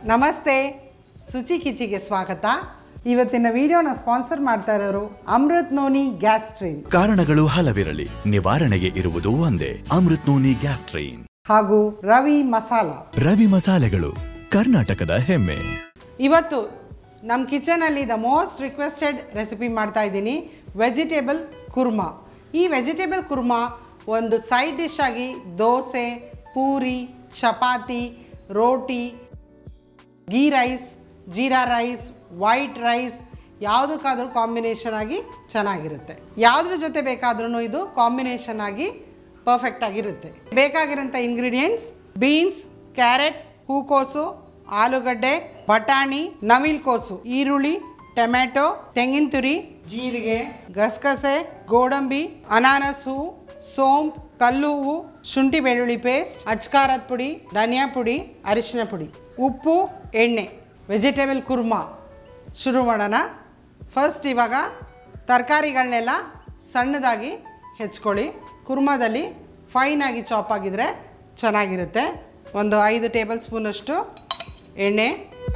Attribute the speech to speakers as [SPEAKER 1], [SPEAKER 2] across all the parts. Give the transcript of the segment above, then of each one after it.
[SPEAKER 1] ನಮಸ್ತೆ ಸುಚಿ ಕಿಚಿಗೆ ಸ್ವಾಗತ ಇವತ್ತಿನ ವಿಡಿಯೋನ ಸ್ಪಾನ್ಸರ್ ಮಾಡ್ತಾ ಇರೋರು ಅಮೃತ್ ನೋನಿ ಗ್ಯಾಸ್ ಟ್ರೈನ್
[SPEAKER 2] ಕಾರಣಗಳು ಹಲವಿರಲಿ ನಿವಾರಣೆಗೆ ಇರುವುದು ಒಂದೇ ಅಮೃತ್ ನೋನಿ ಗ್ಯಾಸ್ ಟ್ರೈನ್
[SPEAKER 1] ಹಾಗೂ ರವಿ ಮಸಾಲ
[SPEAKER 2] ರವಿ ಮಸಾಲೆಗಳು ಕರ್ನಾಟಕದ ಹೆಮ್ಮೆ
[SPEAKER 1] ಇವತ್ತು ನಮ್ಮ ಕಿಚನಲ್ಲಿ ದ ಮೋಸ್ಟ್ ರಿಕ್ವೆಸ್ಟೆಡ್ ರೆಸಿಪಿ ಮಾಡ್ತಾ ಇದ್ದೀನಿ ವೆಜಿಟೇಬಲ್ ಕುರ್ಮಾ ಈ ವೆಜಿಟೇಬಲ್ ಕುರ್ಮಾ ಒಂದು ಸೈಡ್ ಡಿಶ್ ಆಗಿ dosa puri chapati roti ghee rice jeera rice white rice ಯಾವುದಕ್ಕಾದ್ರೂ ಕಾಂಬಿನೇಷನ್ ಆಗಿ ಚೆನ್ನಾಗಿರುತ್ತೆ ಯಾವುದ್ರ ಜೊತೆ ಬೇಕಾದ್ರೂ ಇದು ಕಾಂಬಿನೇಷನ್ ಆಗಿ ಪರ್ಫೆಕ್ಟ್ ಆಗಿರುತ್ತೆ ಬೇಕಾಗಿರೋಂಥ ಇಂಗ್ರೀಡಿಯೆಂಟ್ಸ್ ಬೀನ್ಸ್ ಕ್ಯಾರೆಟ್ ಹೂಕೋಸು ಆಲೂಗಡ್ಡೆ ಬಟಾಣಿ ನವಿಲ್ ಕೋಸು ಈರುಳ್ಳಿ ಟೊಮ್ಯಾಟೊ ತೆಂಗಿನ ತುರಿ ಜೀರಿಗೆ ಗಸಗಸೆ ಗೋಡಂಬಿ ಅನಾನಸ್ ಹೂವು ಸೋಂಪು ಕಲ್ಲು ಹೂವು ಶುಂಠಿ ಬೆಳ್ಳುಳ್ಳಿ ಪೇಸ್ಟ್ ಅಚ್ಕಾರದ ಪುಡಿ ಧನಿಯಾ ಪುಡಿ ಅರಿಶಿನ ಪುಡಿ ಉಪ್ಪು ಎಣ್ಣೆ ವೆಜಿಟೇಬಲ್ ಕುರ್ಮಾ ಶುರು ಮಾಡೋಣ ಫಸ್ಟ್ ಇವಾಗ ತರಕಾರಿಗಳನ್ನೆಲ್ಲ ಸಣ್ಣದಾಗಿ ಹೆಚ್ಕೊಳ್ಳಿ ಕುರ್ಮಾದಲ್ಲಿ ಫೈನಾಗಿ ಚಾಪ್ ಆಗಿದ್ರೆ ಚೆನ್ನಾಗಿರುತ್ತೆ ಒಂದು ಐದು ಟೇಬಲ್ ಸ್ಪೂನಷ್ಟು ಎಣ್ಣೆ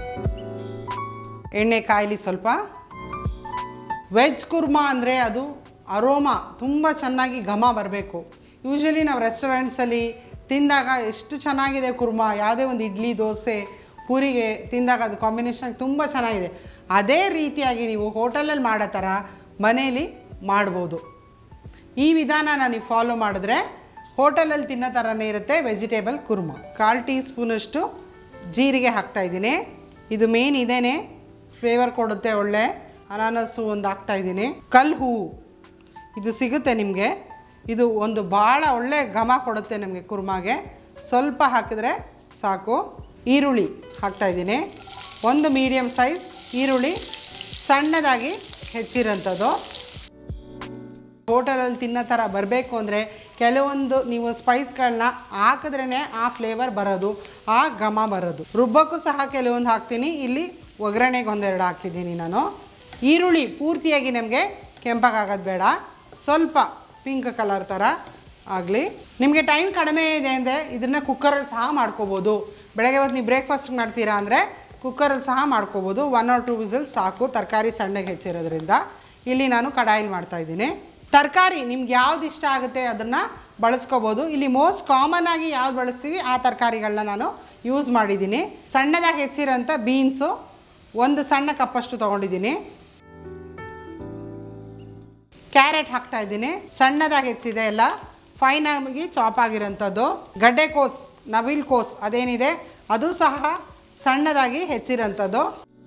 [SPEAKER 1] ಎಣ್ಣೆ ಕಾಯಲಿ ಸ್ವಲ್ಪ ವೆಜ್ ಕುರ್ಮಾ ಅಂದರೆ ಅದು ಅರೋಮಾ ತುಂಬ ಚೆನ್ನಾಗಿ ಘಮ ಬರಬೇಕು ಯೂಶಲಿ ನಾವು ರೆಸ್ಟೋರೆಂಟ್ಸಲ್ಲಿ ತಿಂದಾಗ ಎಷ್ಟು ಚೆನ್ನಾಗಿದೆ ಕುರ್ಮಾ ಯಾವುದೇ ಒಂದು ಇಡ್ಲಿ ದೋಸೆ ಪೂರಿಗೆ ತಿಂದಾಗ ಅದು ಕಾಂಬಿನೇಷನ್ ತುಂಬ ಚೆನ್ನಾಗಿದೆ ಅದೇ ರೀತಿಯಾಗಿ ನೀವು ಹೋಟೆಲಲ್ಲಿ ಮಾಡೋ ಥರ ಮನೇಲಿ ಮಾಡ್ಬೋದು ಈ ವಿಧಾನನ ನೀವು ಫಾಲೋ ಮಾಡಿದ್ರೆ ಹೋಟೆಲಲ್ಲಿ ತಿನ್ನೋ ಥರನೇ ಇರುತ್ತೆ ವೆಜಿಟೇಬಲ್ ಕುರ್ಮಾ ಕಾಲು ಟೀ ಸ್ಪೂನಷ್ಟು ಜೀರಿಗೆ ಹಾಕ್ತಾಯಿದ್ದೀನಿ ಇದು ಮೇನ್ ಇದೇನೆ ಫ್ಲೇವರ್ ಕೊಡುತ್ತೆ ಒಳ್ಳೆ ಅನಾನಸು ಒಂದು ಹಾಕ್ತಾಯಿದ್ದೀನಿ ಕಲ್ ಹೂವು ಇದು ಸಿಗುತ್ತೆ ನಿಮಗೆ ಇದು ಒಂದು ಭಾಳ ಒಳ್ಳೆ ಘಮ ಕೊಡುತ್ತೆ ನಮಗೆ ಕುರ್ಮಾಗೆ ಸ್ವಲ್ಪ ಹಾಕಿದ್ರೆ ಸಾಕು ಈರುಳ್ಳಿ ಹಾಕ್ತಾಯಿದ್ದೀನಿ ಒಂದು ಮೀಡಿಯಮ್ ಸೈಜ್ ಈರುಳ್ಳಿ ಸಣ್ಣದಾಗಿ ಹೆಚ್ಚಿರೋಂಥದ್ದು ಹೋಟೆಲಲ್ಲಿ ತಿನ್ನೋ ಥರ ಬರಬೇಕು ಅಂದರೆ ಕೆಲವೊಂದು ನೀವು ಸ್ಪೈಸ್ಗಳನ್ನ ಹಾಕಿದ್ರೇ ಆ ಫ್ಲೇವರ್ ಬರೋದು ಆ ಘಮ ಬರೋದು ರುಬ್ಬಕ್ಕೂ ಸಹ ಕೆಲವೊಂದು ಹಾಕ್ತೀನಿ ಇಲ್ಲಿ ಒಗ್ಗರಣೆಗೆ ಒಂದೆರಡು ಹಾಕಿದ್ದೀನಿ ನಾನು ಈರುಳ್ಳಿ ಪೂರ್ತಿಯಾಗಿ ನಮಗೆ ಕೆಂಪಗಾಗೋದು ಬೇಡ ಸ್ವಲ್ಪ ಪಿಂಕ್ ಕಲರ್ ಥರ ಆಗಲಿ ನಿಮಗೆ ಟೈಮ್ ಕಡಿಮೆ ಇದೆ ಅಂದರೆ ಇದನ್ನು ಕುಕ್ಕರಲ್ಲಿ ಸಹ ಮಾಡ್ಕೋಬೋದು ಬೆಳಗ್ಗೆ ಹೊತ್ತು ನೀವು ಬ್ರೇಕ್ಫಾಸ್ಟ್ ಮಾಡ್ತೀರಾ ಅಂದರೆ ಕುಕ್ಕರಲ್ಲಿ ಸಹ ಮಾಡ್ಕೋಬೋದು ಒನ್ ಆರ್ ಟೂ ವಿಸಲ್ ಸಾಕು ತರಕಾರಿ ಸಣ್ಣಗೆ ಹೆಚ್ಚಿರೋದ್ರಿಂದ ಇಲ್ಲಿ ನಾನು ಕಡಾಯಿಲಿ ಮಾಡ್ತಾಯಿದ್ದೀನಿ ತರಕಾರಿ ನಿಮ್ಗೆ ಯಾವ್ದು ಇಷ್ಟ ಆಗುತ್ತೆ ಅದನ್ನು ಬಳಸ್ಕೋಬೋದು ಇಲ್ಲಿ ಮೋಸ್ಟ್ ಕಾಮನ್ ಆಗಿ ಯಾವ್ದು ಬಳಸ್ತೀವಿ ಆ ತರಕಾರಿಗಳನ್ನ ನಾನು ಯೂಸ್ ಮಾಡಿದ್ದೀನಿ ಸಣ್ಣದಾಗಿ ಹೆಚ್ಚಿರೋಂಥ ಬೀನ್ಸು ಒಂದು ಸಣ್ಣ ಕಪ್ಪಷ್ಟು ತೊಗೊಂಡಿದ್ದೀನಿ ಕ್ಯಾರೆಟ್ ಹಾಕ್ತಾ ಇದ್ದೀನಿ ಸಣ್ಣದಾಗಿ ಹೆಚ್ಚಿದೆ ಎಲ್ಲ ಫೈನ್ ಆಗಿ ಚಾಪ್ ಆಗಿರೋಂಥದ್ದು ಗಡ್ಡೆಕೋಸ್ ನವಿಲ್ ಕೋಸ್ ಅದೇನಿದೆ ಅದು ಸಹ ಸಣ್ಣದಾಗಿ ಹೆಚ್ಚಿರೋಂಥದ್ದು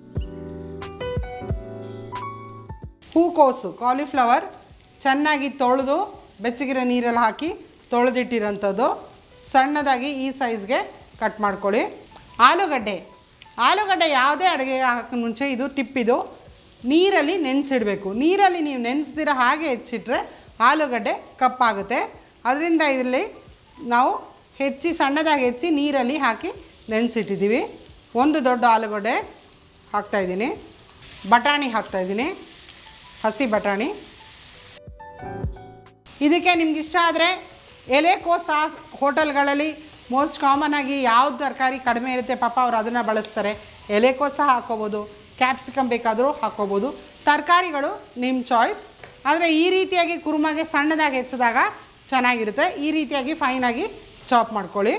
[SPEAKER 1] ಹೂಕೋಸು ಕಾಲಿಫ್ಲವರ್ ಚೆನ್ನಾಗಿ ತೊಳೆದು ಬೆಚ್ಚಗಿರೋ ನೀರಲ್ಲಿ ಹಾಕಿ ತೊಳೆದಿಟ್ಟಿರೋಂಥದ್ದು ಸಣ್ಣದಾಗಿ ಈ ಸೈಜ್ಗೆ ಕಟ್ ಮಾಡ್ಕೊಳ್ಳಿ ಆಲೂಗಡ್ಡೆ ಆಲೂಗಡ್ಡೆ ಯಾವುದೇ ಅಡುಗೆಗೆ ಹಾಕೋ ಮುಂಚೆ ಇದು ಟಿಪ್ಪಿದು ನೀರಲ್ಲಿ ನೆನೆಸಿಡಬೇಕು ನೀರಲ್ಲಿ ನೀವು ನೆನೆಸ್ದಿರ ಹಾಗೆ ಹೆಚ್ಚಿಟ್ರೆ ಆಲೂಗಡ್ಡೆ ಕಪ್ಪಾಗುತ್ತೆ ಅದರಿಂದ ಇದರಲ್ಲಿ ನಾವು ಹೆಚ್ಚಿ ಸಣ್ಣದಾಗಿ ಹೆಚ್ಚಿ ನೀರಲ್ಲಿ ಹಾಕಿ ನೆನೆಸಿಟ್ಟಿದ್ದೀವಿ ಒಂದು ದೊಡ್ಡ ಆಲೂಗಡ್ಡೆ ಹಾಕ್ತಾಯಿದ್ದೀನಿ ಬಟಾಣಿ ಹಾಕ್ತಾಯಿದ್ದೀನಿ ಹಸಿ ಬಟಾಣಿ ಇದಕ್ಕೆ ನಿಮ್ಗೆ ಇಷ್ಟ ಆದರೆ ಎಲೆಕೋಸ ಹೋಟೆಲ್ಗಳಲ್ಲಿ ಮೋಸ್ಟ್ ಕಾಮನ್ ಆಗಿ ಯಾವ್ದು ತರಕಾರಿ ಕಡಿಮೆ ಇರುತ್ತೆ ಪಾಪ ಅವ್ರು ಅದನ್ನು ಬಳಸ್ತಾರೆ ಎಲೆಕೋಸ ಹಾಕೋಬೋದು ಕ್ಯಾಪ್ಸಿಕಮ್ ಬೇಕಾದರೂ ಹಾಕೋಬೋದು ತರಕಾರಿಗಳು ನಿಮ್ಮ ಚಾಯ್ಸ್ ಆದರೆ ಈ ರೀತಿಯಾಗಿ ಕುರ್ಮಾಗೆ ಸಣ್ಣದಾಗಿ ಹೆಚ್ಚಿದಾಗ ಚೆನ್ನಾಗಿರುತ್ತೆ ಈ ರೀತಿಯಾಗಿ ಫೈನಾಗಿ ಚಾಪ್ ಮಾಡ್ಕೊಳ್ಳಿ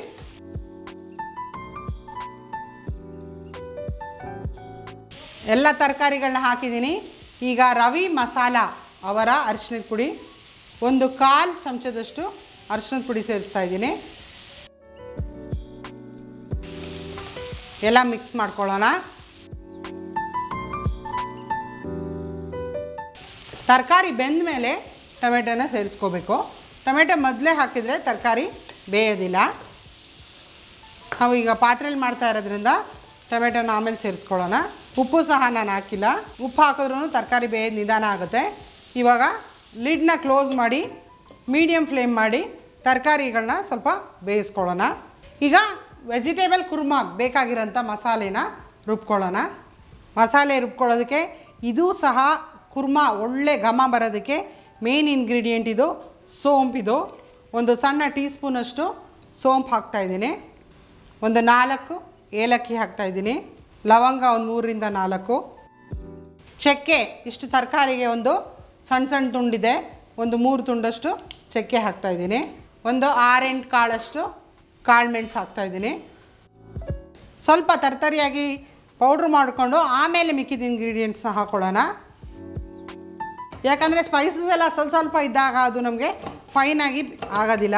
[SPEAKER 1] ಎಲ್ಲ ತರಕಾರಿಗಳನ್ನ ಹಾಕಿದ್ದೀನಿ ಈಗ ರವಿ ಮಸಾಲ ಅವರ ಅರಿಶಿಣದ ಪುಡಿ ಒಂದು ಕಾಲು ಚಮಚದಷ್ಟು ಅರಿಶಿಣದ ಪುಡಿ ಸೇರಿಸ್ತಾ ಇದ್ದೀನಿ ಎಲ್ಲ ಮಿಕ್ಸ್ ಮಾಡ್ಕೊಳ್ಳೋಣ ತರಕಾರಿ ಬೆಂದ ಮೇಲೆ ಟೊಮೆಟೊನ ಸೇರಿಸ್ಕೋಬೇಕು ಟೊಮೆಟೊ ಮೊದಲೇ ಹಾಕಿದರೆ ತರಕಾರಿ ಬೇಯೋದಿಲ್ಲ ನಾವು ಈಗ ಪಾತ್ರೆಯಲ್ಲಿ ಮಾಡ್ತಾ ಇರೋದ್ರಿಂದ ಟೊಮೆಟೊನ ಆಮೇಲೆ ಸೇರಿಸ್ಕೊಳ್ಳೋಣ ಉಪ್ಪು ಸಹ ನಾನು ಹಾಕಿಲ್ಲ ಉಪ್ಪು ಹಾಕಿದ್ರೂ ತರಕಾರಿ ಬೇಯೋದು ನಿಧಾನ ಆಗುತ್ತೆ ಇವಾಗ ಲಿಡ್ನ ಕ್ಲೋಸ್ ಮಾಡಿ ಮೀಡಿಯಮ್ ಫ್ಲೇಮ್ ಮಾಡಿ ತರಕಾರಿಗಳನ್ನ ಸ್ವಲ್ಪ ಬೇಯಿಸ್ಕೊಳ್ಳೋಣ ಈಗ ವೆಜಿಟೇಬಲ್ ಕುರ್ಮಾಗ್ ಬೇಕಾಗಿರೋಂಥ ಮಸಾಲೆನ ರುಬ್ಕೊಳ್ಳೋಣ ಮಸಾಲೆ ರುಬ್ಕೊಳ್ಳೋದಕ್ಕೆ ಇದು ಸಹ ಕುರ್ಮಾ ಒಳ್ಳೆ ಘಮ ಬರೋದಕ್ಕೆ ಮೇನ್ ಇಂಗ್ರೀಡಿಯೆಂಟ್ ಇದು ಸೋಂಪಿದು ಒಂದು ಸಣ್ಣ ಟೀ ಸ್ಪೂನಷ್ಟು ಸೋಂಪು ಹಾಕ್ತಾಯಿದ್ದೀನಿ ಒಂದು ನಾಲ್ಕು ಏಲಕ್ಕಿ ಹಾಕ್ತಾಯಿದ್ದೀನಿ ಲವಂಗ ಒಂದು ಮೂರರಿಂದ ನಾಲ್ಕು ಚಕ್ಕೆ ಇಷ್ಟು ತರಕಾರಿಗೆ ಒಂದು ಸಣ್ಣ ಸಣ್ಣ ತುಂಡಿದೆ ಒಂದು ಮೂರು ತುಂಡಷ್ಟು ಚಕ್ಕೆ ಹಾಕ್ತಾಯಿದ್ದೀನಿ ಒಂದು ಆರೆಂಟು ಕಾಳಷ್ಟು ಕಾಳು ಮೆಣಸು ಹಾಕ್ತಾಯಿದ್ದೀನಿ ಸ್ವಲ್ಪ ತರ್ತರಿಯಾಗಿ ಪೌಡ್ರ್ ಮಾಡಿಕೊಂಡು ಆಮೇಲೆ ಮಿಕ್ಕಿದ ಇಂಗ್ರೀಡಿಯೆಂಟ್ಸ್ನ ಹಾಕ್ಕೊಳ್ಳೋಣ ಯಾಕಂದರೆ ಸ್ಪೈಸಸ್ ಎಲ್ಲ ಸ್ವಲ್ಪ ಸ್ವಲ್ಪ ಇದ್ದಾಗ ಅದು ನಮಗೆ ಫೈನಾಗಿ ಆಗೋದಿಲ್ಲ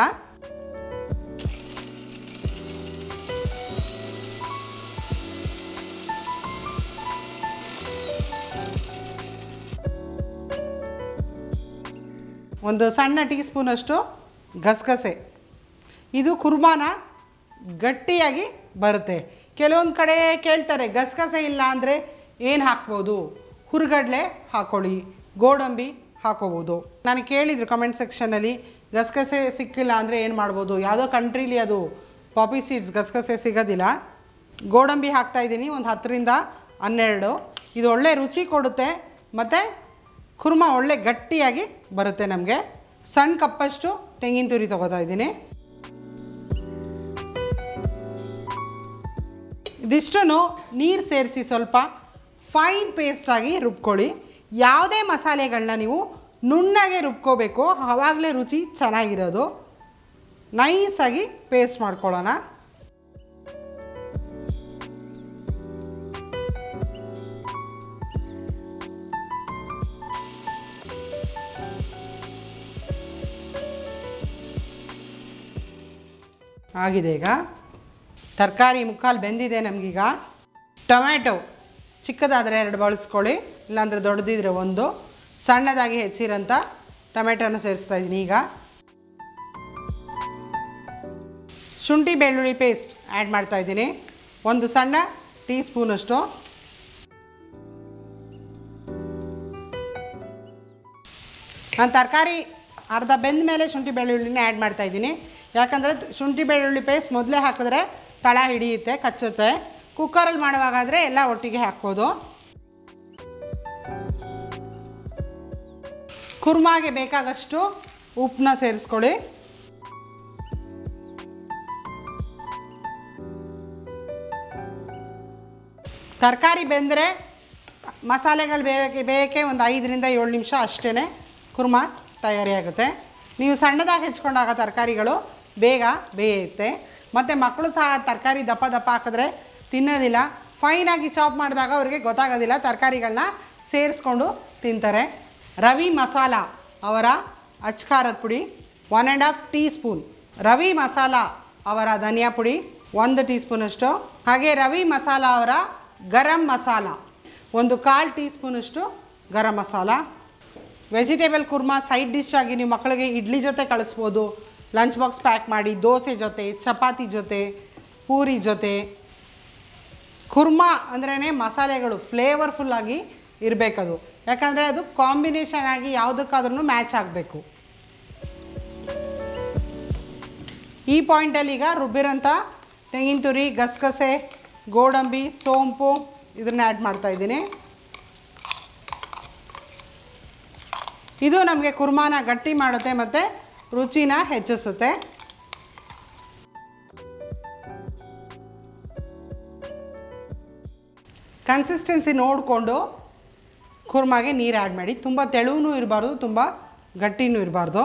[SPEAKER 1] ಒಂದು ಸಣ್ಣ ಟೀ ಸ್ಪೂನಷ್ಟು ಗಸಗಸೆ ಇದು ಕುರ್ಮಾನ ಗಟ್ಟಿಯಾಗಿ ಬರುತ್ತೆ ಕೆಲವೊಂದು ಕಡೆ ಕೇಳ್ತಾರೆ ಗಸಗಸೆ ಇಲ್ಲ ಅಂದರೆ ಏನು ಹಾಕ್ಬೋದು ಹುರುಗಡ್ಲೆ ಹಾಕ್ಕೊಳ್ಳಿ ಗೋಡಂಬಿ ಹಾಕೋಬೋದು ನಾನು ಕೇಳಿದ್ರು ಕಮೆಂಟ್ ಸೆಕ್ಷನಲ್ಲಿ ಗಸಗಸೆ ಸಿಕ್ಕಿಲ್ಲ ಅಂದರೆ ಏನು ಮಾಡ್ಬೋದು ಯಾವುದೋ ಕಂಟ್ರೀಲಿ ಅದು ಪಾಪಿ ಸೀಡ್ಸ್ ಗಸಗಸೆ ಸಿಗೋದಿಲ್ಲ ಗೋಡಂಬಿ ಹಾಕ್ತಾಯಿದ್ದೀನಿ ಒಂದು ಹತ್ತರಿಂದ ಹನ್ನೆರಡು ಇದು ಒಳ್ಳೆ ರುಚಿ ಕೊಡುತ್ತೆ ಮತ್ತು ಕುರ್ಮ ಒಳ್ಳೆ ಗಟ್ಟಿಯಾಗಿ ಬರುತ್ತೆ ನಮಗೆ ಸಣ್ಣ ಕಪ್ಪಷ್ಟು ತೆಂಗಿನ ತುರಿ ತೊಗೋತಾ ಇದ್ದೀನಿ ಇದಿಷ್ಟು ನೀರು ಸೇರಿಸಿ ಸ್ವಲ್ಪ ಫೈನ್ ಪೇಸ್ಟಾಗಿ ರುಬ್ಕೊಳ್ಳಿ ಯಾವುದೇ ಮಸಾಲೆಗಳನ್ನ ನೀವು ನುಣ್ಣಗೆ ರುಬ್ಕೋಬೇಕು ಆವಾಗಲೇ ರುಚಿ ಚೆನ್ನಾಗಿರೋದು ನೈಸಾಗಿ ಪೇಸ್ಟ್ ಮಾಡ್ಕೊಳ್ಳೋಣ ಆಗಿದೆ ಈಗ ತರಕಾರಿ ಮುಕ್ಕಾಲು ಬೆಂದಿದೆ ನಮಗೀಗ ಟೊಮ್ಯಾಟೊ ಚಿಕ್ಕದಾದರೆ ಎರಡು ಬಳಸ್ಕೊಳ್ಳಿ ಇಲ್ಲಾಂದರೆ ದೊಡ್ಡದಿದ್ರೆ ಒಂದು ಸಣ್ಣದಾಗಿ ಹೆಚ್ಚಿರೋಂಥ ಟೊಮೆಟೊನ ಸೇರಿಸ್ತಾ ಇದ್ದೀನಿ ಈಗ ಶುಂಠಿ ಬೆಳ್ಳುಳ್ಳಿ ಪೇಸ್ಟ್ ಆ್ಯಡ್ ಮಾಡ್ತಾ ಇದ್ದೀನಿ ಒಂದು ಸಣ್ಣ ಟೀ ಸ್ಪೂನಷ್ಟು ನಾನು ತರಕಾರಿ ಅರ್ಧ ಬೆಂದ ಮೇಲೆ ಶುಂಠಿ ಬೆಳ್ಳುಳ್ಳಿನ ಆ್ಯಡ್ ಮಾಡ್ತಾ ಇದ್ದೀನಿ ಯಾಕಂದರೆ ಶುಂಠಿ ಬೆಳ್ಳುಳ್ಳಿ ಪೇಸ್ಟ್ ಮೊದಲೇ ಹಾಕಿದ್ರೆ ತಳ ಹಿಡಿಯುತ್ತೆ ಕಚ್ಚುತ್ತೆ ಕುಕ್ಕರಲ್ಲಿ ಮಾಡುವಾಗಾದರೆ ಎಲ್ಲ ಒಟ್ಟಿಗೆ ಹಾಕ್ಬೋದು ಕುರ್ಮಾಗೆ ಬೇಕಾಗಷ್ಟು ಉಪ್ಪನ್ನ ಸೇರಿಸ್ಕೊಳ್ಳಿ ತರಕಾರಿ ಬೆಂದರೆ ಮಸಾಲೆಗಳು ಬೇರೆ ಬೇಕೇ ಒಂದು ಐದರಿಂದ ಏಳು ನಿಮಿಷ ಅಷ್ಟೇ ಕುರ್ಮಾ ತಯಾರಿಯಾಗುತ್ತೆ ನೀವು ಸಣ್ಣದಾಗಿ ಹೆಚ್ಕೊಂಡಾಗ ತರಕಾರಿಗಳು ಬೇಗ ಬೇಯುತ್ತೆ ಮತ್ತು ಮಕ್ಕಳು ಸಹ ತರಕಾರಿ ದಪ್ಪ ದಪ್ಪ ಹಾಕಿದ್ರೆ ತಿನ್ನೋದಿಲ್ಲ ಫೈನಾಗಿ ಚಾಪ್ ಮಾಡಿದಾಗ ಅವ್ರಿಗೆ ಗೊತ್ತಾಗೋದಿಲ್ಲ ತರಕಾರಿಗಳನ್ನ ಸೇರಿಸ್ಕೊಂಡು ತಿಂತಾರೆ ರವಿ ಮಸಾಲ ಅವರ ಅಚ್ಕಾರದ ಪುಡಿ one and half teaspoon Ravi masala ಅವರ ಧನಿಯಾ ಪುಡಿ ಒಂದು ಟೀ ಸ್ಪೂನಷ್ಟು ಹಾಗೆ ರವಿ ಮಸಾಲ ಅವರ ಗರಂ ಮಸಾಲ ಒಂದು ಕಾಲು ಟೀ ಸ್ಪೂನಷ್ಟು garam masala vegetable kurma side dish ಆಗಿ ನೀವು ಮಕ್ಕಳಿಗೆ ಇಡ್ಲಿ ಜೊತೆ ಕಳಿಸ್ಬೋದು ಲಂಚ್ ಬಾಕ್ಸ್ ಪ್ಯಾಕ್ ಮಾಡಿ ದೋಸೆ ಜೊತೆ ಚಪಾತಿ ಜೊತೆ ಪೂರಿ ಜೊತೆ ಕುರ್ಮಾ ಅಂದ್ರೇ ಮಸಾಲೆಗಳು ಫ್ಲೇವರ್ಫುಲ್ಲಾಗಿ ಇರಬೇಕದು ಯಾಕಂದರೆ ಅದು ಕಾಂಬಿನೇಷನ್ ಆಗಿ ಯಾವುದಕ್ಕಾದ್ರೂ ಮ್ಯಾಚ್ ಆಗಬೇಕು ಈ ಪಾಯಿಂಟಲ್ಲಿ ಈಗ ರುಬ್ಬಿರೋಂಥ ತೆಂಗಿನ ತುರಿ ಗಸಗಸೆ ಗೋಡಂಬಿ ಸೋಂಪು ಇದನ್ನ ಆ್ಯಡ್ ಮಾಡ್ತಾ ಇದ್ದೀನಿ ಇದು ನಮಗೆ ಕುರ್ಮಾನ ಗಟ್ಟಿ ಮಾಡುತ್ತೆ ಮತ್ತು ರುಚಿನ ಹೆಚ್ಚಿಸುತ್ತೆ ಕನ್ಸಿಸ್ಟೆನ್ಸಿ ನೋಡಿಕೊಂಡು ಕುರ್ಮಾಗೆ ನೀರು ಆ್ಯಡ್ ಮಾಡಿ ತುಂಬ ತೆಳುವೂ ಇರಬಾರ್ದು ತುಂಬ ಗಟ್ಟಿನೂ ಇರಬಾರ್ದು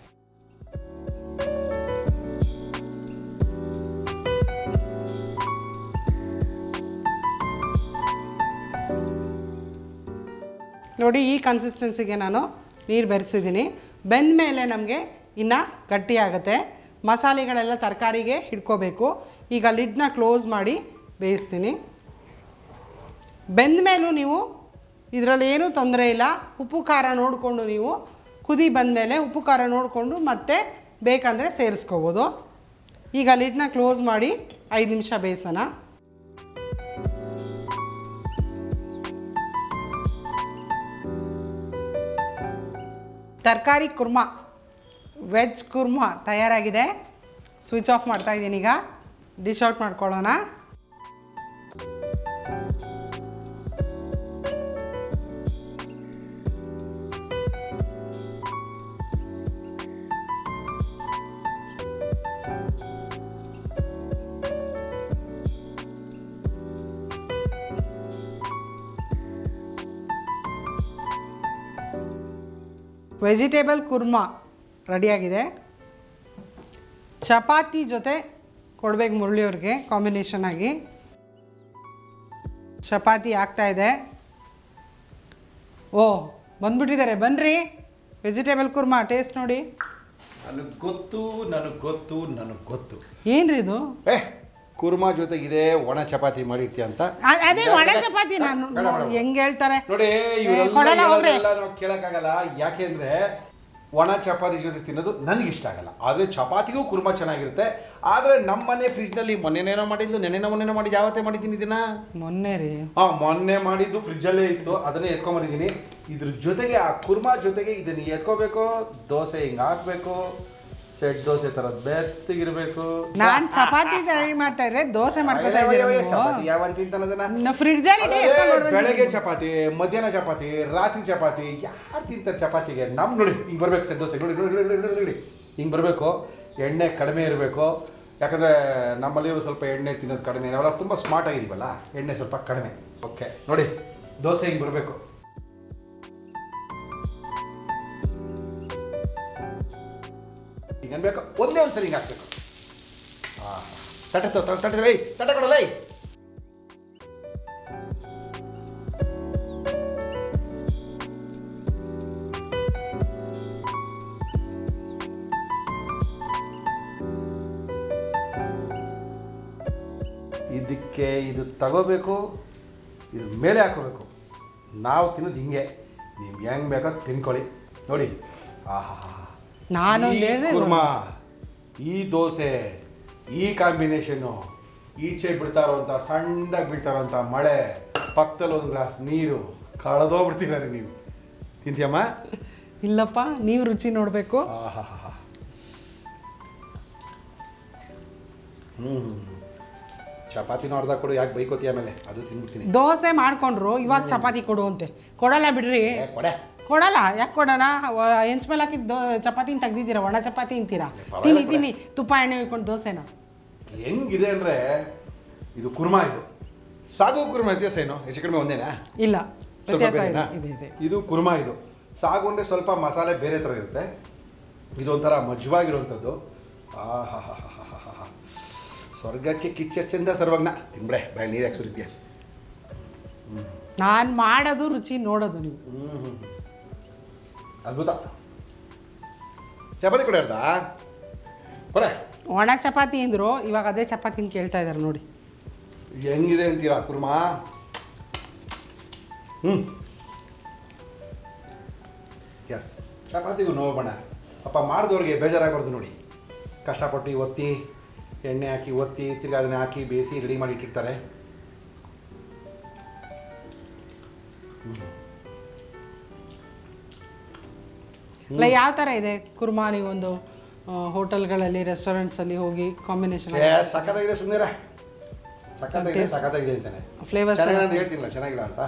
[SPEAKER 1] ನೋಡಿ ಈ ಕನ್ಸಿಸ್ಟೆನ್ಸಿಗೆ ನಾನು ನೀರು ಬೆರೆಸಿದ್ದೀನಿ ಬೆಂದ ಮೇಲೆ ನಮಗೆ ಇನ್ನು ಗಟ್ಟಿಯಾಗುತ್ತೆ ಮಸಾಲೆಗಳೆಲ್ಲ ತರಕಾರಿಗೆ ಹಿಡ್ಕೋಬೇಕು ಈಗ ಲಿಡ್ನ ಕ್ಲೋಸ್ ಮಾಡಿ ಬೇಯಿಸ್ತೀನಿ ಬೆಂದ ಮೇಲೂ ನೀವು ಇದರಲ್ಲಿ ಏನೂ ತೊಂದರೆ ಇಲ್ಲ ಉಪ್ಪು ಖಾರ ನೋಡಿಕೊಂಡು ನೀವು ಕುದಿ ಬಂದಮೇಲೆ ಉಪ್ಪು ಖಾರ ನೋಡಿಕೊಂಡು ಮತ್ತೆ ಬೇಕಂದರೆ ಸೇರಿಸ್ಕೋಬೋದು ಈಗ ಲಿಡ್ನ ಕ್ಲೋಸ್ ಮಾಡಿ ಐದು ನಿಮಿಷ ಬೇಯಿಸೋಣ ತರಕಾರಿ ಕುರ್ಮಾ ವೆಜ್ ಕುರ್ಮಾ ತಯಾರಾಗಿದೆ ಸ್ವಿಚ್ ಆಫ್ ಮಾಡ್ತಾ ಇದ್ದೀನಿ ಈಗ ಡಿಶ್ ಔಟ್ ಮಾಡ್ಕೊಳ್ಳೋಣ ವೆಜಿಟೇಬಲ್ ಕುರ್ಮಾ ರೆಡಿಯಾಗಿದೆ ಚಪಾತಿ ಜೊತೆ ಕೊಡ್ಬೇಕು ಮುರಳಿಯವ್ರಿಗೆ ಕಾಂಬಿನೇಷನ್ ಆಗಿ ಚಪಾತಿ ಆಗ್ತಾ ಇದೆ ಓ ಬಂದ್ಬಿಟ್ಟಿದ್ದಾರೆ ಬನ್ನಿರಿ ವೆಜಿಟೇಬಲ್ ಕುರ್ಮಾ ಟೇಸ್ಟ್ ನೋಡಿ
[SPEAKER 3] ನನಗೆ ಗೊತ್ತು ನನಗೆ ಗೊತ್ತು ನನಗೆ ಗೊತ್ತು
[SPEAKER 1] ಏನ್ರಿ ಇದು
[SPEAKER 3] ಏ ಕುರ್ಮಾ ಜೊತೆಗಿದೆ ಒಣ ಚಪಾತಿ ಮಾಡಿರ್ತೀಯ ಅಂತ
[SPEAKER 1] ಅ- ಅದೇ ಒಣ ಚಪಾತಿ ನಾನು
[SPEAKER 3] ಬೇಡ, ಬೇಡ, ಬೇಡ.
[SPEAKER 1] ಹೆಂಗ್ ಹೇಳ್ತಾರೆ
[SPEAKER 3] ನೋಡಿ
[SPEAKER 1] ಏ, ಕೊಡಲ್ಲ ಹೋಗ್ರಿ.
[SPEAKER 3] ಇವರೆಲ್ಲ ನಾವು ಕೇಳಕ್ಕಾಗಲ್ಲ ಯಾಕೆಂದ್ರೆ ಒಣ ಚಪಾತಿ ಜೊತೆ ತಿನ್ನೋದು ನನಗೆ ಇಷ್ಟ ಆಗಲ್ಲ ಆದರೆ ಚಪಾತಿಗೂ ಕುರ್ಮಾ ಚೆನ್ನಾಗಿರುತ್ತೆ ಆದರೆ ನಮ್ಮ ಮನೆ ಫ್ರಿಜ್ನಲ್ಲಿ ಮೊನ್ನೆನೇನೋ ಮಾಡಿದ್ಲು ನೆನೆನೋ ಮೊನ್ನೆನೋ ಮಾಡಿದ್ದು ಯಾವತ್ತೇ ಮಾಡಿದ್ದೀನಿ ಇದನ್ನ
[SPEAKER 1] ಮೊನ್ನೆ ರೀ
[SPEAKER 3] ಹಾಂ ಮೊನ್ನೆ ಮಾಡಿದ್ದು ಫ್ರಿಜ್ಜಲ್ಲೇ ಇತ್ತು ಅದನ್ನೇ ಎತ್ಕೊಂಬಂದಿದ್ದೀನಿ ಇದ್ರ ಜೊತೆಗೆ ಆ ಕುರ್ಮಾ ಜೊತೆಗೆ ಇದನ್ನು ಎತ್ಕೋಬೇಕು ದೋಸೆ ಹಿಂಗೆ ಹಾಕಬೇಕು ಸೆಟ್ ದೋಸೆ ಥರದ್ದು ಬೆತ್ತಗಿರ್ಬೇಕು
[SPEAKER 1] ನಾನ್ ಚಪಾತಿ ರೆಡಿ ಮಾಡ್ತಾ ಇದ್ರೆ ದೋಸೆ ಮಾಡ್ಕೊತಾ
[SPEAKER 3] ಅಯ್ಯೋ, ಅಯ್ಯೋ,
[SPEAKER 1] ಇದ್ದೀರಾ
[SPEAKER 3] ಚಪಾತಿ ಯಾವಂತ ತಿಂತಾನೆ ಅದನ್ನ
[SPEAKER 1] ಫ್ರಿಡ್ಜಲ್ಲಿ
[SPEAKER 3] ಅದೇ
[SPEAKER 1] ಎತ್ಕೊಂಡು
[SPEAKER 3] ಬೆಳಗ್ಗೆ ಚಪಾತಿ ಮಧ್ಯಾಹ್ನ ಚಪಾತಿ ರಾತ್ರಿ ಚಪಾತಿ ಯಾರು ತಿಂತಾರೆ ಚಪಾತಿಗೆ ನಮ್ ನೋಡಿ ಹಿಂಗೆ ಬರ್ಬೇಕು ಸರ್ ದೋಸೆ ನೋಡಿ ನೋಡಿ ನೋಡಿ ನೋಡಿ ನೋಡಿ ಹಿಂಗೆ ಬರಬೇಕು ಎಣ್ಣೆ ಕಡಿಮೆ ಇರಬೇಕು ಯಾಕಂದರೆ ನಮ್ಮಲ್ಲಿರೋ ಸ್ವಲ್ಪ ಎಣ್ಣೆ ತಿನ್ನೋದು ಕಡಿಮೆ ನಾವೆಲ್ಲ ತುಂಬ ಸ್ಮಾರ್ಟ್ ಆಗಿದ್ದೀವಲ್ಲ ಎಣ್ಣೆ ಸ್ವಲ್ಪ ಕಡಿಮೆ ಓಕೆ ನೋಡಿ ದೋಸೆ ಹಿಂಗೆ ಬರಬೇಕು ಈಗ ಅನ್ಬೇಕು ಒಂದೇ ಒಂದು ಸರಿ ಹಿಂಗೆ ಹಾಕ್ಬೇಕು ಹಾಂ ತಟ್ಟೆ ತೊ- ತೊ- ತಟ್ಟೆ ಲೈ ತಟ್ಟೆ ಕೊಡಲೈ ಇದಕ್ಕೆ ಇದು ತಗೋಬೇಕು ಇದು ಮೇಲೆ ಹಾಕೋಬೇಕು ನಾವು ತಿನ್ನೋದು ಹಿಂಗೆ ನೀವು ಹೆಂಗೆ ಬೇಕೋ ತಿನ್ಕೊಳ್ಳಿ ನೋಡಿ ಆಹಾ
[SPEAKER 1] ನಾನು
[SPEAKER 3] ಈ
[SPEAKER 1] ಹೇಳಿದ್ರೆ
[SPEAKER 3] ಕುರ್ಮಾ ಈ ದೋಸೆ ಈ ಕಾಂಬಿನೇಷನ್ನು ಈಚೆ ಬಿಡ್ತಾ ಇರೋವಂಥ ಸಣ್ಣದಾಗಿ ಬೀಳ್ತಾ ಇರೋವಂಥ ಮಳೆ ಪಕ್ಕದಲ್ಲಿ ಒಂದು ಗ್ಲಾಸ್ ನೀರು ಕಳೆದೋಗ್ಬಿಡ್ತೀರ ನೀವು ತಿಂತೀಯಮ್ಮ
[SPEAKER 1] ಇಲ್ಲಪ್ಪ ನೀವು ರುಚಿ ನೋಡಬೇಕು
[SPEAKER 3] ಆಹಾಹಾಹಾ. ಹ್ಮ್ ಚಪಾತಿನೂ ಅರ್ಧ ಕೊಡು ಯಾಕೆ ಬೈಕೋತಿ ಆಮೇಲೆ ಅದು ತಿನ್ಬಿಡ್ತೀನಿ
[SPEAKER 1] ದೋಸೆ ಮಾಡ್ಕೊಂಡ್ರು ಇವಾಗ ಚಪಾತಿ ಕೊಡು ಅಂತೆ ಕೊಡಲ್ಲ ಬಿಡ್ರಿ
[SPEAKER 3] ಏ, ಕೊಡೆ
[SPEAKER 1] ಕೊಡಲ್ಲ ಯಾಕೆ ಕೊಡೋಣ ಹೆಂಚ್ ಮೇಲೆ ಹಾಕಿದ್ ದೋ ಚಪಾತಿನ ತೆಗ್ದಿದ್ದೀರಾ ಒಣ ಚಪಾತಿ ಅಂತೀರಾ
[SPEAKER 3] ಪರವಾಗಿಲ್ಲ
[SPEAKER 1] ತಿನ್ನಿ
[SPEAKER 3] ಕೊಡೆ.
[SPEAKER 1] ತಿನ್ನಿ ತುಪ್ಪ ಎಣ್ಣೆ ಇಟ್ಕೊಂಡು ದೋಸೆನ
[SPEAKER 3] ಹೆಂಗಿದೆ ಅಂದರೆ ಇದು ಕುರ್ಮಾ ಇದು ಸಾಗು ಕುರ್ಮಾ ವ್ಯತ್ಯಾಸ ಏನು ಹೆಚ್ಚು ಕಡಿಮೆ ಒಂದೇನಾ
[SPEAKER 1] ಇಲ್ಲ
[SPEAKER 3] ಸ್ವಲ್ಪ
[SPEAKER 1] ವ್ಯತ್ಯಾಸ
[SPEAKER 3] ಬೇರೆನಾ?
[SPEAKER 1] ಇದೆ ಇದೆ ಇದೆ
[SPEAKER 3] ಇದು ಕುರ್ಮಾ ಇದು ಸಾಗು ಅಂದರೆ ಸ್ವಲ್ಪ ಮಸಾಲೆ ಬೇರೆ ಥರ ಇರುತ್ತೆ ಇದು ಒಂಥರ ಮಜ್ವಾಗಿರುವಂಥದ್ದು ಆಹಾಹಾಹಾಹಾಹಾ. ಸ್ವರ್ಗಕ್ಕೆ ಕಿಚ್ಚ ಚಂದ ಸರ್ವಜ್ಞ ತಿನ್ಬಿಡೆ ಬಾಯಿ ನೀರು ಯಾಕೆ ಸುರಿದ್ಯಾ
[SPEAKER 1] ನಾನು ಮಾಡೋದು ರುಚಿ ನೋಡೋದು ನೀವು
[SPEAKER 3] ಅದ್ಭುತ ಚಪಾತಿ ಕೊಡೆ ಅರ್ಧ ಕೊಡೆ
[SPEAKER 1] ಒಣ ಚಪಾತಿ ಅಂದ್ರು ಇವಾಗ ಅದೇ ಚಪಾತಿನ ಕೇಳ್ತಾ ಇದ್ದಾರೆ ನೋಡಿ
[SPEAKER 3] ಹೆಂಗಿದೆ ಅಂತೀರಾ ಕುರ್ಮಾ ಹ್ಞೂ ಎಸ್ ಚಪಾತಿಗೂ ನೋವು ಬಣ್ಣ ಅಪ್ಪ ಮಾಡಿದವ್ರಿಗೆ ಬೇಜಾರಾಗೋದು ನೋಡಿ ಕಷ್ಟಪಟ್ಟು ಒತ್ತಿ ಎಣ್ಣೆ ಹಾಕಿ ಒತ್ತಿ ತಿರ್ಗಿ ಅದನ್ನ ಹಾಕಿ ಬೇಯಿಸಿ ರೆಡಿ ಮಾಡಿ ಇಟ್ಟಿರ್ತಾರೆ
[SPEAKER 1] ಇಲ್ಲ ಯಾವ ಥರ ಇದೆ ಕುರ್ಮಾ ನೀವೊಂದು ಹೋಟೆಲ್ಗಳಲ್ಲಿ ರೆಸ್ಟೋರೆಂಟ್ಸಲ್ಲಿ ಹೋಗಿ ಕಾಂಬಿನೇಷನ್
[SPEAKER 3] ಏ ಸಖತ್ತಾಗಿದೆ ಸುಮ್ಮನೆ ಸಖತ್ತಾಗಿದೆ ಸಖತ್ತಾಗಿದೆ ಅಂತಾನೆ
[SPEAKER 1] Flavours
[SPEAKER 3] ಚೆನ್ನಾಗಿ
[SPEAKER 1] ಎಲ್ಲ
[SPEAKER 3] ನಾನು ಹೇಳ್ತೀನಿಲ್ಲ ಚೆನ್ನಾಗಿಲ್ಲ ಅಂತ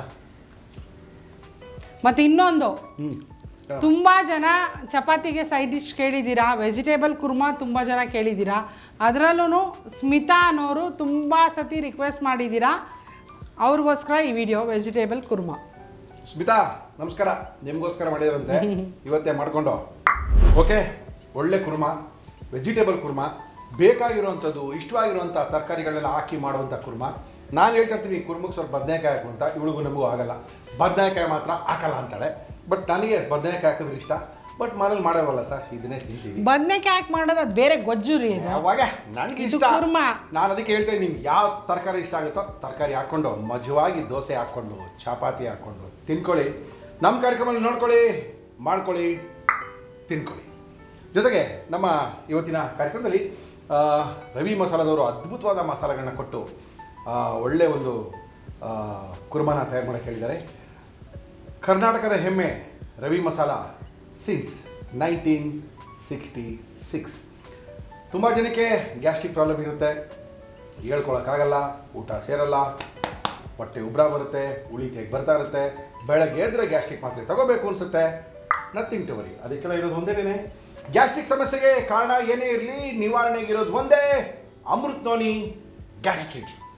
[SPEAKER 1] ಮತ್ತು ಇನ್ನೊಂದು
[SPEAKER 3] ಹ್ಞೂ
[SPEAKER 1] ತುಂಬ ಜನ ಚಪಾತಿಗೆ ಸೈಡ್ ಡಿಶ್ ಕೇಳಿದ್ದೀರಾ ವೆಜಿಟೇಬಲ್ ಕುರ್ಮಾ ತುಂಬ ಜನ ಕೇಳಿದ್ದೀರಾ ಅದರಲ್ಲೂ ಸ್ಮಿತಾ ಅನ್ನೋರು ತುಂಬ ಸತಿ ರಿಕ್ವೆಸ್ಟ್ ಮಾಡಿದ್ದೀರಾ ಅವ್ರಿಗೋಸ್ಕರ ಈ ವಿಡಿಯೋ ವೆಜಿಟೇಬಲ್ ಕುರ್ಮಾ
[SPEAKER 3] ಸ್ಮಿತಾ ನಮಸ್ಕಾರ ನಿಮಗೋಸ್ಕರ ಮಾಡಿದ್ರಂತೆ ಇವತ್ತೇ ಮಾಡಿಕೊಂಡು ಓಕೆ ಒಳ್ಳೆ ಕುರ್ಮಾ ವೆಜಿಟೇಬಲ್ ಕುರ್ಮಾ ಬೇಕಾಗಿರುವಂಥದ್ದು ಇಷ್ಟವಾಗಿರುವಂಥ ತರಕಾರಿಗಳನ್ನೆಲ್ಲ ಹಾಕಿ ಮಾಡುವಂಥ ಕುರ್ಮಾ ನಾನು ಹೇಳ್ತಾ ಇರ್ತೀನಿ ಕುರ್ಮಕ್ಕೆ ಸ್ವಲ್ಪ ಬದನೆಕಾಯಿ ಹಾಕು ಅಂತ ಇವಳಿಗೂ ನಮಗೂ ಆಗಲ್ಲ ಬದನೆಕಾಯಿ ಮಾತ್ರ ಹಾಕಲ್ಲ ಅಂತಾಳೆ ಬಟ್ ನನಗೆ ಬದನೆಕಾಯಿ ಹಾಕಿದ್ರೆ ಇಷ್ಟ ಬಟ್ ಮನೇಲಿ ಮಾಡೋವಲ್ಲ ಸರ್ ಇದನ್ನೇ ತಿಂತೀವಿ
[SPEAKER 1] ಬದನೆಕಾಯಿ ಹಾಕಿ ಮಾಡೋದು ಅದು ಬೇರೆ ಗೊಜ್ಜು ರೀ ಇದು
[SPEAKER 3] ಯಾವಾಗ ನನಗೆ
[SPEAKER 1] ಇದು
[SPEAKER 3] ಇಷ್ಟ
[SPEAKER 1] ಕುರ್ಮಾ.
[SPEAKER 3] ನಾನು ಅದಕ್ಕೆ ಹೇಳ್ತಾ ಇದ್ದೀನಿ ನಿಮ್ಗೆ ಯಾವ ತರಕಾರಿ ಇಷ್ಟ ಆಗುತ್ತೋ ತರಕಾರಿ ಹಾಕ್ಕೊಂಡು ಮಜವಾಗಿ ದೋಸೆ ಹಾಕ್ಕೊಂಡು ಚಪಾತಿ ಹಾಕ್ಕೊಂಡು ತಿನ್ಕೊಳ್ಳಿ ನಮ್ಮ ಕಾರ್ಯಕ್ರಮ ನೋಡ್ಕೊಳ್ಳಿ ಮಾಡ್ಕೊಳ್ಳಿ ತಿನ್ಕೊಳ್ಳಿ ಜೊತೆಗೆ ನಮ್ಮ ಇವತ್ತಿನ ಕಾರ್ಯಕ್ರಮದಲ್ಲಿ ಆ, ರವಿ ಮಸಾಲದವರು ಅದ್ಭುತವಾದ ಮಸಾಲೆಗಳನ್ನ ಕೊಟ್ಟು ಆ, ಒಳ್ಳೆ ಒಂದು ಆ, ಕುರ್ಮಾನ ತಯಾರು ಮಾಡೋಕ್ಕೆ ಹೇಳಿದ್ದಾರೆ ಕರ್ನಾಟಕದ ಹೆಮ್ಮೆ Ravi masala since nineteen sixty six ತುಂಬ ಜನಕ್ಕೆ ಗ್ಯಾಸ್ಟ್ರಿಕ್ ಪ್ರಾಬ್ಲಮ್ ಇರುತ್ತೆ ಹೇಳ್ಕೊಳಕ್ಕಾಗಲ್ಲ ಊಟ ಸೇರಲ್ಲ ಹೊಟ್ಟೆ ಉಬ್ರ ಬರುತ್ತೆ ಉಳಿ ತೆಗೆ ಬರ್ತಾ ಇರುತ್ತೆ ಬೆಳಗ್ಗೆ ಎದ್ರೆ ಗ್ಯಾಸ್ಟ್ರಿಕ್ ಮಾತ್ರೆ ತಗೋಬೇಕು ಅನ್ಸುತ್ತೆ ನಥಿಂಗ್ ಟು ವರಿ ಅದಕ್ಕೆಲ್ಲ ಇರೋದು ಒಂದೇನೇ ಗ್ಯಾಸ್ಟ್ರಿಕ್ ಸಮಸ್ಯೆಗೆ ಕಾರಣ ಏನೇ ಇರಲಿ ನಿವಾರಣೆಗೆ ಇರೋದು ಒಂದೇ ಅಮೃತ್ ನೋನಿ ಗ್ಯಾಸ್ಟ್ರಿಕ್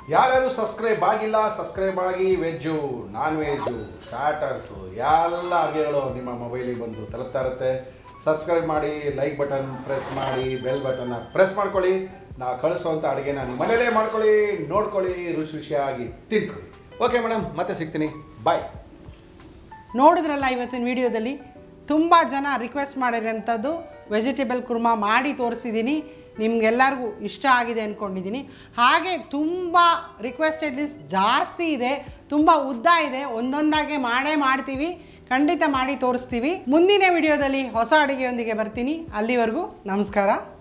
[SPEAKER 3] ಯಾರ್ಯಾರು ಸಬ್ಸ್ಕ್ರೈಬ್ ಆಗಿಲ್ಲ ಸಬ್ಸ್ಕ್ರೈಬ್ ಆಗಿ ವೆಜ್ಜು ನಾನ್ ವೆಜ್ಜು ಸ್ಟಾರ್ಟರ್ಸು ಎಲ್ಲ ಅಡುಗೆಗಳು ನಿಮ್ಮ ಮೊಬೈಲಿಗೆ ಬಂದು ತಲುಪ್ತಾ ಇರುತ್ತೆ ಸಬ್ಸ್ಕ್ರೈಬ್ ಮಾಡಿ ಲೈಕ್ ಬಟನ್ ಪ್ರೆಸ್ ಮಾಡಿ ಬೆಲ್ ಬಟನ್ನ ಪ್ರೆಸ್ ಮಾಡ್ಕೊಳ್ಳಿ ನಾವು ಕಳಿಸುವಂಥ ಅಡುಗೆನ ನಿಮ್ಮ ಮನೇಲೇ ಮಾಡ್ಕೊಳ್ಳಿ ನೋಡ್ಕೊಳ್ಳಿ ರುಚಿ ರುಚಿಯಾಗಿ ತಿನ್ಕೊಳ್ಳಿ ಓಕೆ ಮೇಡಮ್ ಮತ್ತೆ ಸಿಗ್ತೀನಿ ಬಾಯ್
[SPEAKER 1] ನೋಡಿದ್ರಲ್ಲ ಇವತ್ತಿನ ವಿಡಿಯೋದಲ್ಲಿ ತುಂಬ ಜನ ರಿಕ್ವೆಸ್ಟ್ ಮಾಡಿರೋಂಥದ್ದು ವೆಜಿಟೇಬಲ್ ಕುರ್ಮಾ ಮಾಡಿ ತೋರಿಸಿದ್ದೀನಿ ನಿಮ್ಗೆಲ್ಲರಿಗೂ ಇಷ್ಟ ಆಗಿದೆ ಅಂದ್ಕೊಂಡಿದ್ದೀನಿ ಹಾಗೆ ತುಂಬ ರಿಕ್ವೆಸ್ಟೆಡ್ ಲಿಸ್ಟ್ ಜಾಸ್ತಿ ಇದೆ ತುಂಬ ಉದ್ದ ಇದೆ ಒಂದೊಂದಾಗೆ ಮಾಡೇ ಮಾಡ್ತೀವಿ ಖಂಡಿತ ಮಾಡಿ ತೋರಿಸ್ತೀವಿ ಮುಂದಿನ ವಿಡಿಯೋದಲ್ಲಿ ಹೊಸ ಅಡುಗೆಯೊಂದಿಗೆ ಬರ್ತೀನಿ ಅಲ್ಲಿವರೆಗೂ ನಮಸ್ಕಾರ